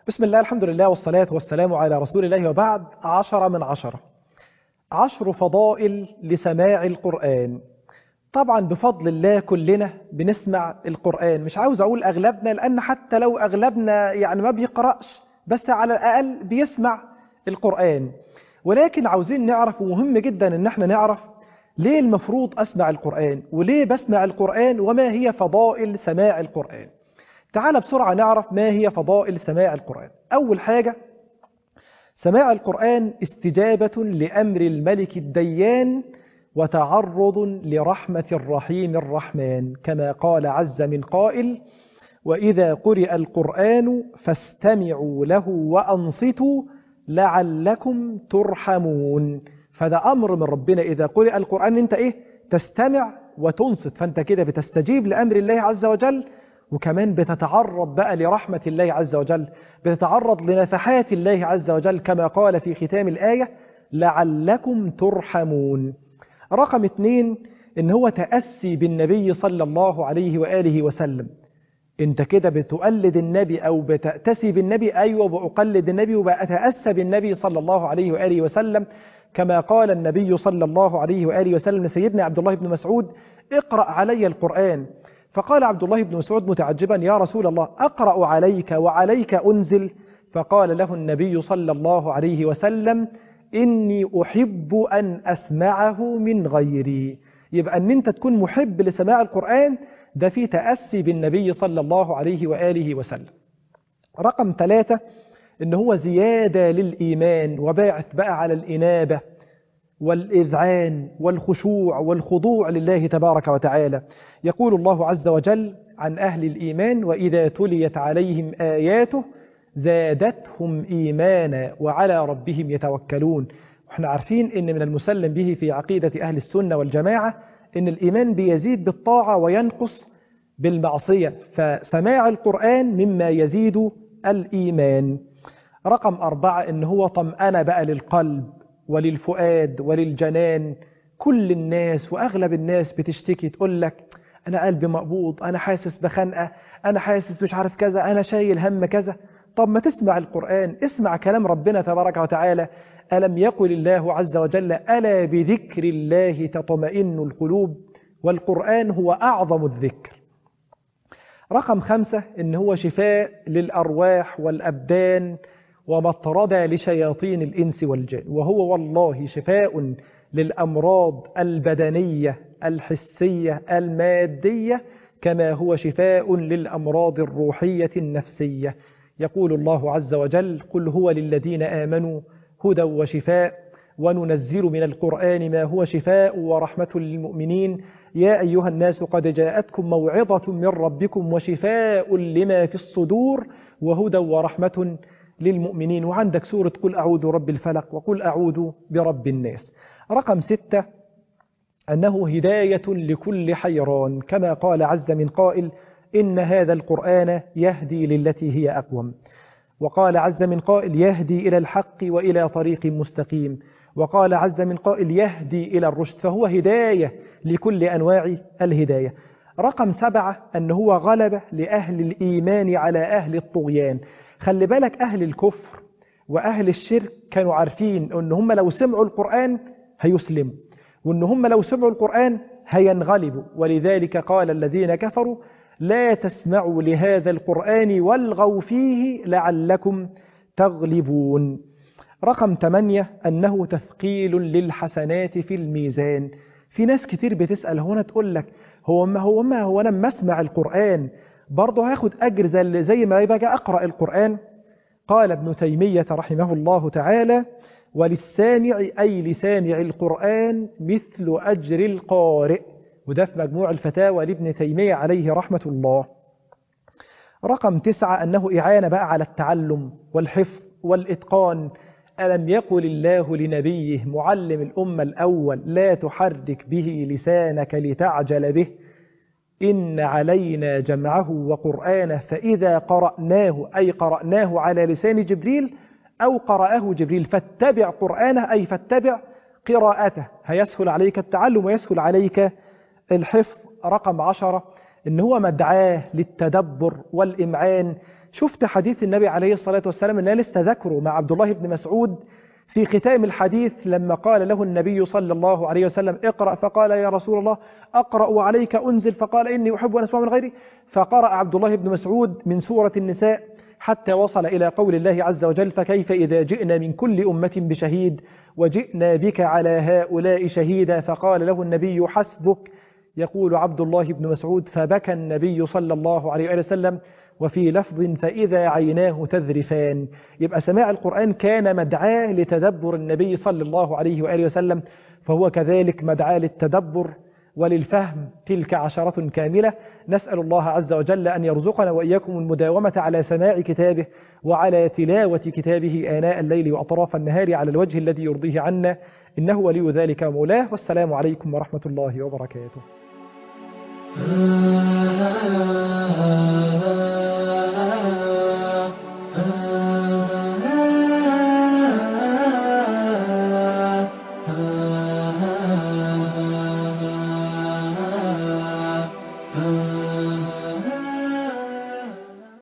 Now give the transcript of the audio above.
بسم الله الحمد لله والصلاة والسلام على رسول الله وبعد عشرة من عشرة عشر فضائل لسماع القرآن طبعا بفضل الله كلنا بنسمع القرآن مش عاوز أقول أغلبنا لأن حتى لو أغلبنا يعني ما بيقرأش بس على الأقل بيسمع القرآن ولكن عاوزين نعرف ومهم جدا ان احنا نعرف ليه المفروض أسمع القرآن وليه بسمع القرآن وما هي فضائل سماع القرآن تعال بسرعة نعرف ما هي فضائل سماع القرآن أول حاجة سماع القرآن استجابة لأمر الملك الديان وتعرض لرحمة الرحيم الرحمن كما قال عز من قائل وإذا قرئ القرآن فاستمعوا له وأنصتوا لعلكم ترحمون فده أمر من ربنا إذا قرئ القرآن أنت إيه تستمع وتنصت فأنت كده بتستجيب لأمر الله عز وجل وكمان بتتعرض بقى لرحمة الله عز وجل بتتعرض لنفحات الله عز وجل كما قال في ختام الآية لعلكم ترحمون رقم اثنين ان هو تأسي بالنبي صلى الله عليه وآله وسلم انت كده بتقلد النبي او بتأتسي بالنبي ايوه بأقلد النبي وبأتأسى بالنبي صلى الله عليه وآله وسلم كما قال النبي صلى الله عليه وآله وسلم لسيدنا عبد الله بن مسعود اقرأ علي القرآن فقال عبد الله بن مسعود متعجبا يا رسول الله أقرأ عليك وعليك أنزل فقال له النبي صلى الله عليه وسلم إني أحب أن أسمعه من غيري يبقى أن أنت تكون محب لسماع القرآن ده في تأسي بالنبي صلى الله عليه وآله وسلم رقم ثلاثة إن هو زيادة للإيمان وباعث بقى على الإنابة والإذعان والخشوع والخضوع لله تبارك وتعالى يقول الله عز وجل عن أهل الإيمان وإذا تليت عليهم آياته زادتهم إيمانا وعلى ربهم يتوكلون احنا عارفين ان من المسلم به في عقيدة أهل السنة والجماعة ان الإيمان بيزيد بالطاعة وينقص بالمعصية فسماع القرآن مما يزيد الإيمان رقم أربعة ان هو طمأنة بقى للقلب وللفؤاد وللجنان كل الناس وأغلب الناس بتشتكي تقول لك أنا قلبي مقبوض أنا حاسس بخنقة أنا حاسس مش عارف كذا أنا شايل هم كذا طب ما تسمع القرآن اسمع كلام ربنا تبارك وتعالى ألم يقل الله عز وجل ألا بذكر الله تطمئن القلوب والقرآن هو أعظم الذكر رقم خمسة إن هو شفاء للأرواح والأبدان ومطردة لشياطين الإنس والجن وهو والله شفاء للأمراض البدنية الحسية المادية كما هو شفاء للأمراض الروحية النفسية يقول الله عز وجل قل هو للذين آمنوا هدى وشفاء وننزل من القرآن ما هو شفاء ورحمة للمؤمنين يا أيها الناس قد جاءتكم موعظة من ربكم وشفاء لما في الصدور وهدى ورحمة للمؤمنين وعندك سورة قل أعوذ رب الفلق وقل أعوذ برب الناس رقم ستة أنه هداية لكل حيران كما قال عز من قائل إن هذا القرآن يهدي للتي هي أقوم وقال عز من قائل يهدي إلى الحق وإلى طريق مستقيم وقال عز من قائل يهدي إلى الرشد فهو هداية لكل أنواع الهداية رقم سبعة أن هو غلبة لأهل الإيمان على أهل الطغيان خلي بالك أهل الكفر وأهل الشرك كانوا عارفين أن هم لو سمعوا القرآن هيسلموا وأن هم لو سمعوا القرآن هينغلبوا ولذلك قال الذين كفروا لا تسمعوا لهذا القرآن والغوا فيه لعلكم تغلبون رقم 8 أنه تثقيل للحسنات في الميزان في ناس كتير بتسأل هنا تقول لك هو ما هو ما هو أنا لما أسمع القرآن برضه هاخد أجر زي, زي ما يبقى أقرأ القرآن قال ابن تيمية رحمه الله تعالى وللسامع أي لسامع القرآن مثل أجر القارئ وده في مجموع الفتاوى لابن تيمية عليه رحمة الله رقم تسعة أنه إعانة بقى على التعلم والحفظ والإتقان ألم يقل الله لنبيه معلم الأمة الأول لا تحرك به لسانك لتعجل به إن علينا جمعه وقرآنه فإذا قرأناه أي قرأناه على لسان جبريل أو قرأه جبريل فاتبع قرآنه أي فاتبع قراءته هيسهل عليك التعلم ويسهل عليك الحفظ رقم عشرة إن هو مدعاه للتدبر والإمعان شفت حديث النبي عليه الصلاة والسلام اللي أنا لسه ذكره مع عبد الله بن مسعود في ختام الحديث لما قال له النبي صلى الله عليه وسلم اقرأ فقال يا رسول الله أقرأ وعليك أنزل فقال إني أحب أن أسمع من غيري فقرأ عبد الله بن مسعود من سورة النساء حتى وصل إلى قول الله عز وجل فكيف إذا جئنا من كل أمة بشهيد وجئنا بك على هؤلاء شهيدا فقال له النبي حسبك يقول عبد الله بن مسعود فبكى النبي صلى الله عليه وسلم وفي لفظ فإذا عيناه تذرفان يبقى سماع القرآن كان مدعاه لتدبر النبي صلى الله عليه وآله وسلم فهو كذلك مدعاه للتدبر وللفهم تلك عشرة كاملة نسأل الله عز وجل أن يرزقنا وإياكم المداومة على سماع كتابه وعلى تلاوة كتابه آناء الليل وأطراف النهار على الوجه الذي يرضيه عنا إنه ولي ذلك مولاه والسلام عليكم ورحمة الله وبركاته